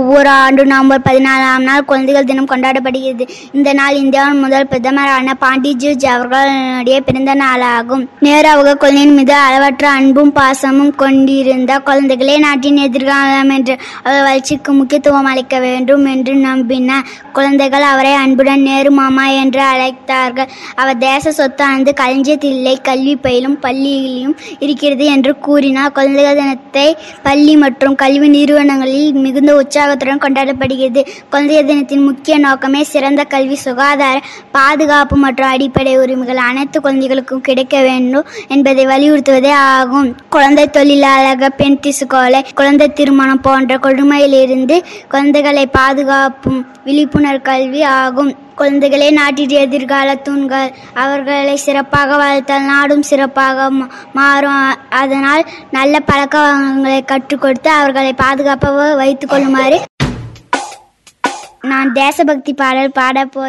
ஒவ்வொரு ஆண்டு நவம்பர் பதினாலாம் நாள் குழந்தைகள் தினம் கொண்டாடப்படுகிறது இந்த நாள் இந்தியாவின் முதல் பிரதமரான பாண்டிட்ஜி அவர்களுடைய பிறந்த நாளாகும் நேரு அவர்கள் குழந்தையின் மீது அளவற்ற அன்பும் பாசமும் கொண்டிருந்த குழந்தைகளே நாட்டின் எதிர்காலம் என்று அவர் வளர்ச்சிக்கு முக்கியத்துவம் அளிக்க வேண்டும் என்று நம்பினார் குழந்தைகள் அவரை அன்புடன் நேரு மாமா என்று அழைத்தார்கள் அவர் தேச சொத்தானது களஞ்சியத்தில் இல்லை கல்வி பயிலும் பள்ளியிலும் இருக்கிறது என்று கூறினார் குழந்தைகள் தினத்தை பள்ளி மற்றும் கல்வி நிறுவனங்களில் மிகுந்த உற்சாகத்துடன் கொண்டாடப்படுகிறது குழந்தைகள் தினத்தின் முக்கிய நோக்கமே சிறந்த கல்வி சுகாதார பாதுகாப்பு மற்றும் அடிப்படை உரிமைகள் அனைத்து குழந்தைகளுக்கும் கிடைக்க வேண்டும் என்பதை வலியுறுத்துவதே ஆகும் குழந்தை தொழிலாளர்கள் பெண் திசுக்கோலை குழந்தை திருமணம் போன்ற கொடுமையிலிருந்து குழந்தைகளை பாதுகாப்பும் விழிப்புணர்வு கல்வி ஆகும் குழந்தைகளே நாட்டின் எதிர்கால தூண்கள் அவர்களை சிறப்பாக வளர்த்தால் நாடும் சிறப்பாக மா- மாறும் அதனால் நல்ல பழக்க வழக்கங்களை கற்றுக் கொடுத்து அவர்களை பாதுகாப்பாக வைத்துக் கொள்ளுமாறு நான் தேசபக்தி பாடல் பாடப் போகிறேன்